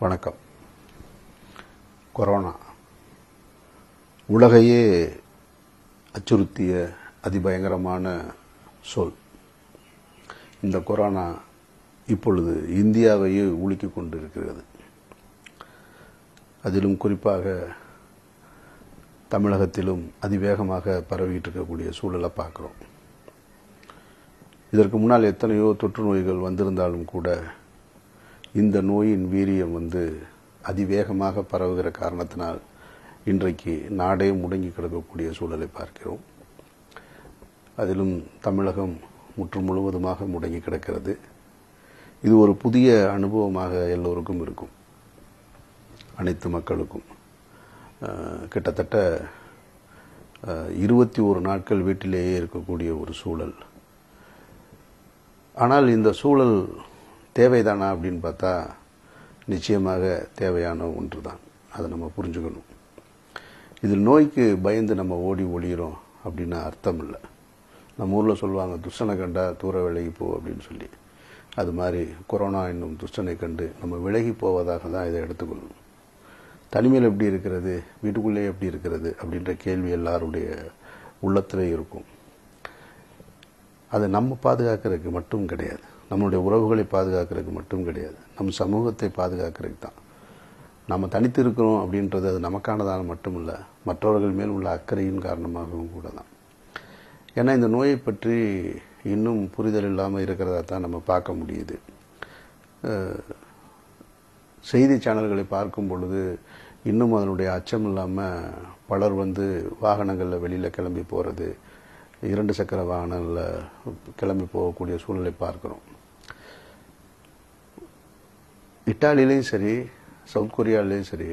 வணக்கம் கொரோனா உலகையே அச்சுறுத்திய அதிபயங்கரமான சொல் இந்த கொரோனா இப்பொழுது இந்தியாவையே உலுக்கிக் கொண்டிருக்கிறது அதிலும் குறிப்பாக தமிழகத்திலும் அதிவேகமாக பரவிட்டு இருக்கக்கூடிய சூழலை பார்க்குறோம் இதற்கு முன்னால் எத்தனையோ தொற்று நோய்கள் வந்திருந்தாலும் கூட இந்த நோயின் வீரியம் வந்து அதிவேகமாக பரவுகிற காரணத்தினால் இன்றைக்கு நாடே முடங்கி கிடக்கக்கூடிய சூழலை பார்க்கிறோம் அதிலும் தமிழகம் முற்று முழுவதுமாக முடங்கி கிடக்கிறது இது ஒரு புதிய அனுபவமாக எல்லோருக்கும் இருக்கும் அனைத்து மக்களுக்கும் அஹ், கிட்டத்தட்ட இருபத்தி ஒரு நாட்கள் வீட்டிலேயே இருக்கக்கூடிய ஒரு சூழல் ஆனால் இந்த சூழல் தேவைதானா அப்படின்னு பார்த்தா நிச்சயமாக தேவையான ஒன்று தான் அதை நம்ம புரிஞ்சுக்கணும் இதில் நோய்க்கு பயந்து நம்ம ஓடி ஒளிகிறோம் அப்படின்னு அர்த்தம் இல்லை நம்ம ஊரில் சொல்லுவாங்க துஷ்டனை கண்டா தூர விலகி போ அப்படின்னு சொல்லி அது மாதிரி கொரோனா என்னும் துஷ்டனை கண்டு நம்ம விலகி போவதாக தான் இதை எடுத்துக்கொள்ளணும் தனிமையில் எப்படி இருக்கிறது வீட்டுக்குள்ளே எப்படி இருக்கிறது அப்படின்ற கேள்வி எல்லாருடைய உள்ளத்திலே இருக்கும் அது நம்ம பாதுகாக்கிறதுக்கு மட்டும் கிடையாது நம்மளுடைய உறவுகளை பாதுகாக்கிறதுக்கு மட்டும் கிடையாது நம் சமூகத்தை பாதுகாக்கிறதுக்கு தான் நம்ம தனித்து இருக்கிறோம் அப்படின்றது அது நமக்கானதான மட்டும் இல்லை மற்றவர்கள் மேல் உள்ள அக்கறையின் காரணமாகவும் கூட தான் ஏன்னா இந்த நோயை பற்றி இன்னும் புரிதல் இல்லாமல் இருக்கிறதா தான் நம்ம பார்க்க முடியுது அஹ், செய்தி சேனல்களை பார்க்கும் பொழுது இன்னும் அதனுடைய அச்சம் இல்லாமல் பலர் வந்து வாகனங்களில் வெளியில் கிளம்பி போகிறது இரண்டு சக்கர வாகனங்களில் கிளம்பி போகக்கூடிய சூழலை பார்க்கிறோம் இட்டாலியிலையும் சரி சவுத் கொரியாவிலையும் சரி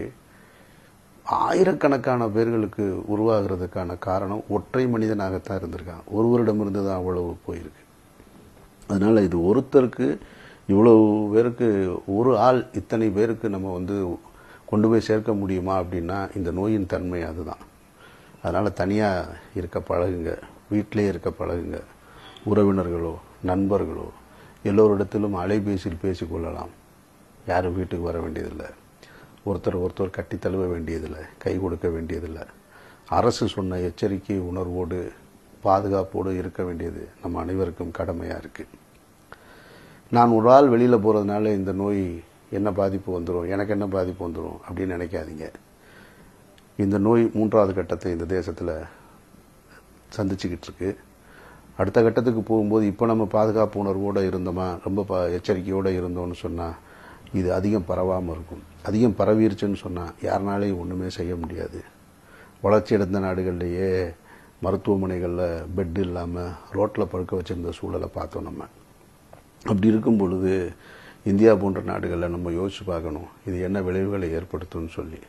ஆயிரக்கணக்கான பேர்களுக்கு உருவாகிறதுக்கான காரணம் ஒற்றை மனிதனாகத்தான் இருந்திருக்கான் ஒருவரிடமிருந்து தான் அவ்வளவு போயிருக்கு அதனால் இது ஒருத்தருக்கு இவ்வளவு பேருக்கு ஒரு ஆள் இத்தனை பேருக்கு நம்ம வந்து கொண்டு போய் சேர்க்க முடியுமா அப்படின்னா இந்த நோயின் தன்மை அதுதான் அதனால் தனியாக இருக்க பழகுங்க வீட்டிலே இருக்க பழகுங்க உறவினர்களோ நண்பர்களோ எல்லோரிடத்திலும் அலைபேசியில் பேசிக்கொள்ளலாம் யாரும் வீட்டுக்கு வர வேண்டியதில்லை ஒருத்தர் ஒருத்தர் கட்டி தழுவ வேண்டியதில்லை கை கொடுக்க வேண்டியதில்லை அரசு சொன்ன எச்சரிக்கை உணர்வோடு பாதுகாப்போடு இருக்க வேண்டியது நம்ம அனைவருக்கும் கடமையாக இருக்குது நான் ஒரு ஆள் வெளியில் போகிறதுனால இந்த நோய் என்ன பாதிப்பு வந்துடும் எனக்கு என்ன பாதிப்பு வந்துடும் அப்படின்னு நினைக்காதீங்க இந்த நோய் மூன்றாவது கட்டத்தை இந்த தேசத்தில் சந்திச்சுக்கிட்டு இருக்கு அடுத்த கட்டத்துக்கு போகும்போது இப்போ நம்ம பாதுகாப்பு உணர்வோடு இருந்தோமா ரொம்ப ப எச்சரிக்கையோடு இருந்தோம்னு சொன்னால் இது அதிகம் பரவாமல் இருக்கும் அதிகம் பரவிருச்சுன்னு சொன்னால் யாருனாலையும் ஒன்றுமே செய்ய முடியாது வளர்ச்சி அடைந்த நாடுகள்லேயே மருத்துவமனைகளில் பெட் இல்லாமல் ரோட்டில் படுக்க வச்சிருந்த சூழலை பார்த்தோம் நம்ம அப்படி இருக்கும் பொழுது இந்தியா போன்ற நாடுகளில் நம்ம யோசிச்சு பார்க்கணும் இது என்ன விளைவுகளை ஏற்படுத்தும்னு சொல்லி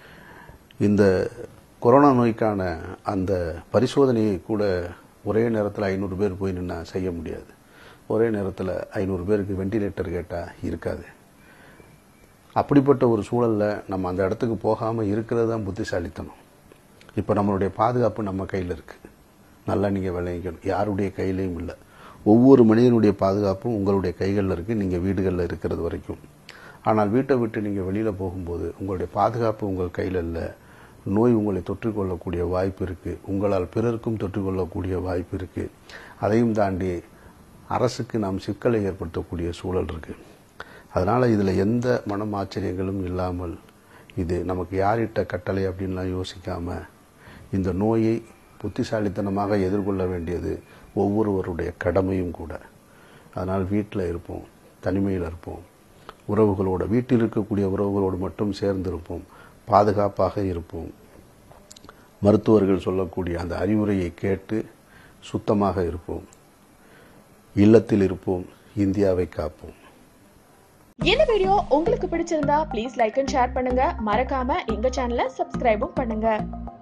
இந்த கொரோனா நோய்க்கான அந்த பரிசோதனையை கூட ஒரே நேரத்தில் ஐநூறு பேர் போய் நின்னா செய்ய முடியாது ஒரே நேரத்தில் ஐநூறு பேருக்கு வெண்டிலேட்டர் கேட்டால் இருக்காது அப்படிப்பட்ட ஒரு சூழலில் நம்ம அந்த இடத்துக்கு போகாமல் இருக்கிறது தான் புத்திசாலித்தனம் இப்போ நம்மளுடைய பாதுகாப்பு நம்ம கையில் இருக்குது நல்லா நீங்கள் விளைவிக்கணும் யாருடைய கையிலையும் இல்லை ஒவ்வொரு மனிதனுடைய பாதுகாப்பும் உங்களுடைய கைகளில் இருக்குது நீங்கள் வீடுகளில் இருக்கிறது வரைக்கும் ஆனால் வீட்டை விட்டு நீங்கள் வெளியில் போகும்போது உங்களுடைய பாதுகாப்பு உங்கள் கையில் இல்லை நோய் உங்களை தொற்றிக்கொள்ளக்கூடிய வாய்ப்பு இருக்குது உங்களால் பிறருக்கும் தொற்றிக்கொள்ளக்கூடிய வாய்ப்பு இருக்குது அதையும் தாண்டி அரசுக்கு நாம் சிக்கலை ஏற்படுத்தக்கூடிய சூழல் இருக்குது அதனால் இதில் எந்த மனம் ஆச்சரியங்களும் இல்லாமல் இது நமக்கு யாரிட்ட கட்டளை அப்படின்லாம் யோசிக்காமல் இந்த நோயை புத்திசாலித்தனமாக எதிர்கொள்ள வேண்டியது ஒவ்வொருவருடைய கடமையும் கூட அதனால் வீட்டில் இருப்போம் தனிமையில் இருப்போம் உறவுகளோடு வீட்டில் இருக்கக்கூடிய உறவுகளோடு மட்டும் சேர்ந்து இருப்போம் பாதுகாப்பாக இருப்போம் மருத்துவர்கள் சொல்லக்கூடிய அந்த அறிவுரையை கேட்டு சுத்தமாக இருப்போம் இல்லத்தில் இருப்போம் இந்தியாவை காப்போம் இந்த வீடியோ உங்களுக்கு பிடிச்சிருந்தா ப்ளீஸ் லைக் அண்ட் ஷேர் பண்ணுங்க மறக்காம எங்க சேனலை சப்ஸ்கிரைபும் பண்ணுங்க